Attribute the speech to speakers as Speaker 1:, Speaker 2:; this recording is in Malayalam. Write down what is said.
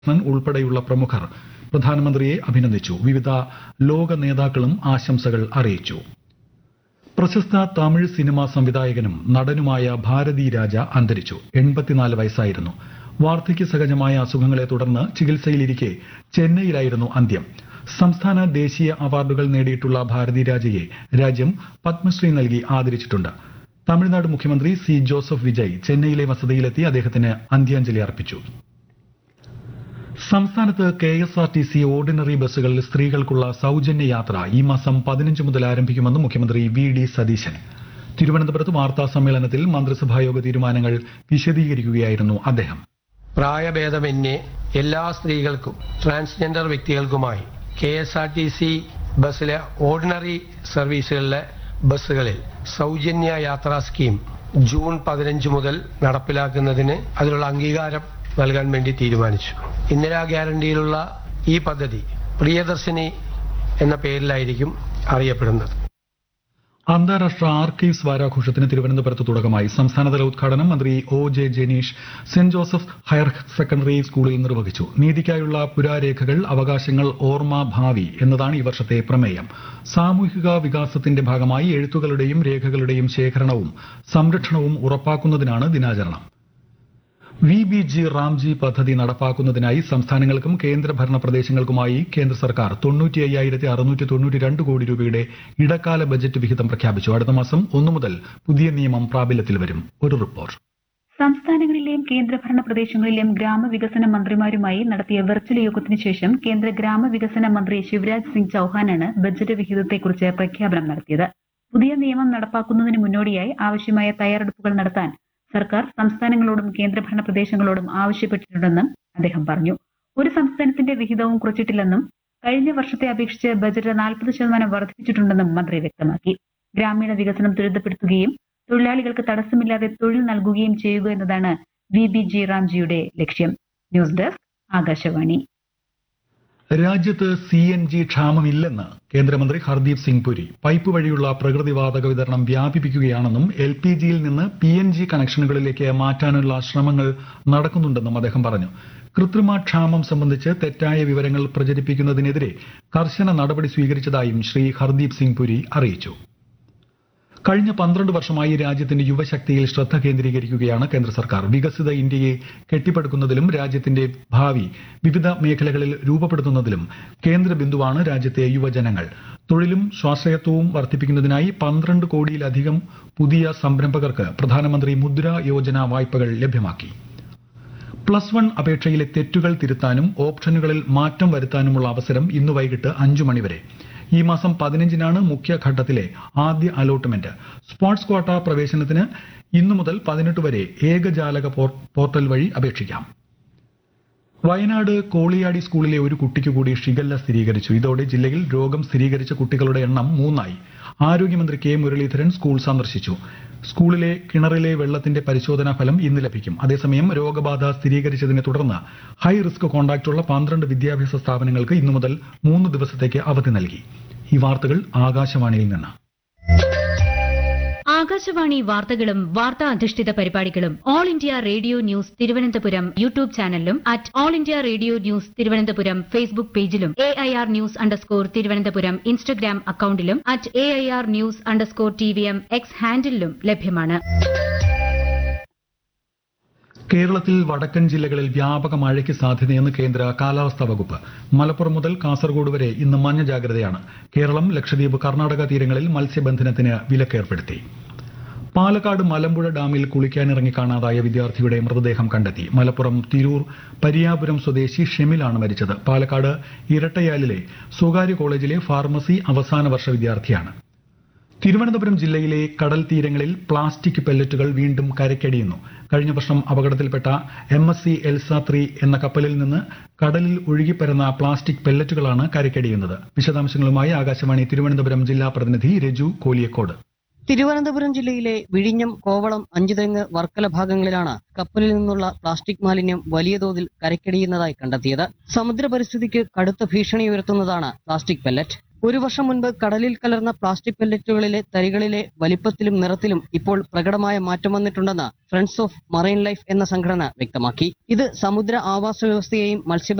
Speaker 1: കൃഷ്ണൻ ഉൾപ്പെടെയുള്ള പ്രമുഖർ പ്രധാനമന്ത്രിയെ അഭിനന്ദിച്ചു വിവിധ ലോക നേതാക്കളും ആശംസകൾ അറിയിച്ചു പ്രശസ്ത തമിഴ് സിനിമാ സംവിധായകനും നടനുമായ ഭാരതി രാജ അന്തരിച്ചു എൺപത്തിനാല് വയസ്സായിരുന്നു വാർദ്ധക്യ സഹജമായ അസുഖങ്ങളെ തുടർന്ന് ചികിത്സയിലിരിക്കെ ചെന്നൈയിലായിരുന്നു അന്ത്യം സംസ്ഥാന ദേശീയ അവാർഡുകൾ നേടിയിട്ടുള്ള ഭാരതി രാജയെ രാജ്യം പത്മശ്രീ നൽകി ആദരിച്ചിട്ടുണ്ട് തമിഴ്നാട് മുഖ്യമന്ത്രി സി ജോസഫ് വിജയ് ചെന്നൈയിലെ വസതിയിലെത്തി അദ്ദേഹത്തിന് അന്ത്യാഞ്ജലി അർപ്പിച്ചു സംസ്ഥാനത്ത് K S R T C ordinary ബസ്സുകളിൽ സ്ത്രീകൾക്കുള്ള സൌജന്യ യാത്ര ഈ മാസം പതിനഞ്ച് മുതൽ ആരംഭിക്കുമെന്ന് മുഖ്യമന്ത്രി വി ഡി സതീശൻ തിരുവനന്തപുരത്ത് വാർത്താ സമ്മേളനത്തിൽ മന്ത്രിസഭായോഗ തീരുമാനങ്ങൾ വിശദീകരിക്കുകയായിരുന്നു അദ്ദേഹം
Speaker 2: പ്രായഭേദമന്യേ എല്ലാ സ്ത്രീകൾക്കും ട്രാൻസ്ജെൻഡർ വ്യക്തികൾക്കുമായി K S R T C ബസ്സിലെ ഓർഡിനറി സർവീസുകളിലെ ബസ്സുകളിൽ സൗജന്യ യാത്രാ സ്കീം ജൂൺ പതിനഞ്ച് മുതൽ നടപ്പിലാക്കുന്നതിന് അതിനുള്ള അംഗീകാരം നൽകാൻ വേണ്ടി തീരുമാനിച്ചു ഇന്ദിരാ ഗ്യാരണ്ടിയിലുള്ള ഈ പദ്ധതി പ്രിയദർശിനി എന്ന പേരിലായിരിക്കും അറിയപ്പെടുന്നത്
Speaker 1: അന്താരാഷ്ട്ര ആർക്കൈവ്സ് വാരാഘോഷത്തിന് തിരുവനന്തപുരത്ത് തുടക്കമായി സംസ്ഥാനതല ഉദ്ഘാടനം മന്ത്രി O J Janeesh Saint Joseph higher secondary സ്കൂളിൽ നിർവഹിച്ചു നീതിക്കായുള്ള പുരാരേഖകൾ അവകാശങ്ങൾ ഓർമ്മ ഭാവി എന്നതാണ് ഈ വർഷത്തെ പ്രമേയം സാമൂഹിക വികാസത്തിന്റെ ഭാഗമായി എഴുത്തുകളുടെയും രേഖകളുടെയും ശേഖരണവും സംരക്ഷണവും ഉറപ്പാക്കുന്നതിനാണ് ദിനാചരണം വി ബി ജി റാംജി പദ്ധതി നടപ്പാക്കുന്നതിനായി സംസ്ഥാനങ്ങൾക്കും കേന്ദ്രഭരണ പ്രദേശങ്ങൾക്കുമായി കേന്ദ്ര സർക്കാർ തൊണ്ണൂറ്റി അയ്യായിരത്തി അറുന്നൂറ്റി തൊണ്ണൂറ്റി രണ്ട് കോടി രൂപയുടെ ഇടക്കാല ബജറ്റ് വിഹിതം പ്രഖ്യാപിച്ചു അടുത്ത മാസം ഒന്നു മുതൽ പുതിയ നിയമം പ്രാബല്യത്തിൽ വരും ഒരു റിപ്പോർട്ട്
Speaker 3: സംസ്ഥാനങ്ങളിലെയും കേന്ദ്രഭരണ പ്രദേശങ്ങളിലെയും ഗ്രാമവികസന മന്ത്രിമാരുമായി നടത്തിയ വെർച്വൽ യോഗത്തിന് ശേഷം കേന്ദ്ര ഗ്രാമവികസന മന്ത്രി ശിവരാജ് സിംഗ് ചൌഹാനാണ് ബജറ്റ് വിഹിതത്തെക്കുറിച്ച് പ്രഖ്യാപനം നടത്തിയത് പുതിയ നിയമം നടപ്പാക്കുന്നതിന് മുന്നോടിയായി ആവശ്യമായ തയ്യാറെടുപ്പുകൾ നടത്താൻ സർക്കാർ സംസ്ഥാനങ്ങളോടും കേന്ദ്രഭരണ പ്രദേശങ്ങളോടും ആവശ്യപ്പെട്ടിട്ടുണ്ടെന്നും അദ്ദേഹം പറഞ്ഞു ഒരു സംസ്ഥാനത്തിന്റെ വിഹിതവും കുറച്ചിട്ടില്ലെന്നും കഴിഞ്ഞ വർഷത്തെ അപേക്ഷിച്ച് ബജറ്റ് നാൽപ്പത് ശതമാനം വർദ്ധിപ്പിച്ചിട്ടുണ്ടെന്നും മന്ത്രി വ്യക്തമാക്കി ഗ്രാമീണ വികസനം ത്വരിതപ്പെടുത്തുകയും തൊഴിലാളികൾക്ക് തടസ്സമില്ലാതെ തൊഴിൽ നൽകുകയും ചെയ്യുക എന്നതാണ് വി ബി ജി റാംജിയുടെ ലക്ഷ്യം ന്യൂസ് ഡെസ്ക് ആകാശവാണി
Speaker 1: രാജ്യത്ത് സി എൻ ജി ക്ഷാമമില്ലെന്ന് കേന്ദ്രമന്ത്രി ഹർദീപ് സിംഗ് പുരി പൈപ്പ് വഴിയുള്ള പ്രകൃതിവാതക വിതരണം വ്യാപിപ്പിക്കുകയാണെന്നും എൽ പി ജിയിൽ നിന്ന് പി എൻ ജി കണക്ഷനുകളിലേക്ക് മാറ്റാനുള്ള ശ്രമങ്ങൾ നടക്കുന്നുണ്ടെന്നും അദ്ദേഹം പറഞ്ഞു കൃത്രിമ ക്ഷാമം സംബന്ധിച്ച് തെറ്റായ വിവരങ്ങൾ പ്രചരിപ്പിക്കുന്നതിനെതിരെ കർശന നടപടി സ്വീകരിച്ചതായും ശ്രീ ഹർദീപ് സിംഗ് പുരി അറിയിച്ചു കഴിഞ്ഞ പന്ത്രണ്ട് വർഷമായി രാജ്യത്തിന്റെ യുവശക്തിയിൽ ശ്രദ്ധ കേന്ദ്രീകരിക്കുകയാണ് കേന്ദ്ര സർക്കാർ വികസിത ഇന്ത്യയെ കെട്ടിപ്പടുക്കുന്നതിലും രാജ്യത്തിന്റെ ഭാവി വിവിധ മേഖലകളിൽ രൂപപ്പെടുത്തുന്നതിലും കേന്ദ്ര ബിന്ദുവാണ് രാജ്യത്തെ യുവജനങ്ങൾ തൊഴിലും സ്വാശ്രയത്വവും വർദ്ധിപ്പിക്കുന്നതിനായി പന്ത്രണ്ട് കോടിയിലധികം പുതിയ സംരംഭകർക്ക് പ്രധാനമന്ത്രി മുദ്ര യോജന വായ്പകൾ ലഭ്യമാക്കി പ്ലസ് വൺ അപേക്ഷയിലെ തെറ്റുകൾ തിരുത്താനും ഓപ്ഷനുകളിൽ മാറ്റം വരുത്താനുമുള്ള അവസരം ഇന്ന് വൈകിട്ട് അഞ്ചു മണിവരെ ഈ മാസം പതിനഞ്ചിനാണ് മുഖ്യഘട്ടത്തിലെ ആദ്യ അലോട്ട്മെന്റ് സ്പോർട്സ് ക്വാട്ട പ്രവേശനത്തിന് ഇന്നു മുതൽ പതിനെട്ട് വരെ ഏകജാലക പോർട്ടൽ വഴി അപേക്ഷിക്കാം വയനാട് കോളിയാടി സ്കൂളിലെ ഒരു കുട്ടിക്ക് കൂടി ഷിഗല്ല സ്ഥിരീകരിച്ചു ഇതോടെ ജില്ലയിൽ രോഗം സ്ഥിരീകരിച്ച കുട്ടികളുടെ എണ്ണം മൂന്നായി ആരോഗ്യമന്ത്രി കെ മുരളീധരൻ സ്കൂൾ സന്ദർശിച്ചു സ്കൂളിലെ കിണറിലെ വെള്ളത്തിന്റെ പരിശോധനാ ഫലം ഇന്ന് ലഭിക്കും അതേസമയം രോഗബാധ സ്ഥിരീകരിച്ചതിനെ തുടർന്ന് ഹൈ റിസ്ക് കോണ്ടാക്റ്റുള്ള പന്ത്രണ്ട് വിദ്യാഭ്യാസ സ്ഥാപനങ്ങൾക്ക് ഇന്നു മുതൽ മൂന്ന് ദിവസത്തേക്ക് അവധി നൽകി ഈ വാർത്തകൾ ആകാശവാണിയിൽ നിന്ന്
Speaker 4: ആകാശവാണി വാർത്തകളും വാർത്താ അധിഷ്ഠിത പരിപാടികളും all India radio news Thiruvananthapuram YouTube ചാനലിലും at all India radio news Thiruvananthapuram Facebook പേജിലും A I R news underscore Thiruvananthapuram Instagram അക്കൌണ്ടിലും at A I R news underscore T V M X ഹാൻഡിലും ലഭ്യമാണ്
Speaker 1: കേരളത്തിൽ വടക്കൻ ജില്ലകളിൽ വ്യാപക മഴയ്ക്ക് സാധ്യതയെന്ന് കേന്ദ്ര കാലാവസ്ഥാ വകുപ്പ് മലപ്പുറം മുതൽ കാസർഗോഡ് വരെ ഇന്ന് മഞ്ഞ ജാഗ്രതയാണ് കേരളം ലക്ഷദ്വീപ് കർണാടക തീരങ്ങളിൽ മത്സ്യബന്ധനത്തിന് വിലക്കേർപ്പെടുത്തി പാലക്കാട് മലമ്പുഴ ഡാമിൽ കുളിക്കാനിറങ്ങി കാണാതായ വിദ്യാർത്ഥിയുടെ മൃതദേഹം കണ്ടെത്തി മലപ്പുറം തിരൂർ പരിയാപുരം സ്വദേശി ഷെമിലാണ് മരിച്ചത് പാലക്കാട് ഇരട്ടയാലിലെ സ്വകാര്യ കോളേജിലെ ഫാർമസി അവസാന വർഷ വിദ്യാർത്ഥിയാണ് തിരുവനന്തപുരം ജില്ലയിലെ കടൽ തീരങ്ങളിൽ പ്ലാസ്റ്റിക് പെല്ലറ്റുകൾ വീണ്ടും കരയ്ക്കടിയുന്നു കഴിഞ്ഞ വർഷം അപകടത്തിൽപ്പെട്ട M S C Elsa three എന്ന കപ്പലിൽ നിന്ന് കടലിൽ ഒഴുകിപ്പരുന്ന പ്ലാസ്റ്റിക് പെല്ലറ്റുകളാണ് കരയ്ക്കടിയുന്നത് വിശദാംശങ്ങളുമായി ആകാശവാണി തിരുവനന്തപുരം ജില്ലാ പ്രതിനിധി രജു കോലിയക്കോട്
Speaker 5: തിരുവനന്തപുരം ജില്ലയിലെ വിഴിഞ്ഞം കോവളം അഞ്ചുതെങ്ങ് വർക്കല ഭാഗങ്ങളിലാണ് കപ്പലിൽ നിന്നുള്ള പ്ലാസ്റ്റിക് മാലിന്യം വലിയ തോതിൽ കരയ്ക്കടിയുന്നതായി കണ്ടെത്തിയത് സമുദ്ര പരിസ്ഥിതിക്ക് കടുത്ത ഭീഷണി ഉയർത്തുന്നതാണ് പ്ലാസ്റ്റിക് പെല്ലറ്റ് ഒരു വർഷം മുൻപ് കടലിൽ കലർന്ന പ്ലാസ്റ്റിക് പെല്ലറ്റുകളിലെ തരികളിലെ വലിപ്പത്തിലും നിറത്തിലും ഇപ്പോൾ പ്രകടമായ മാറ്റം വന്നിട്ടുണ്ടെന്ന് ഫ്രണ്ട്സ് ഓഫ് മറൈൻ ലൈഫ് എന്ന സംഘടന വ്യക്തമാക്കി ഇത് സമുദ്ര ആവാസ വ്യവസ്ഥയെയും മത്സ്യ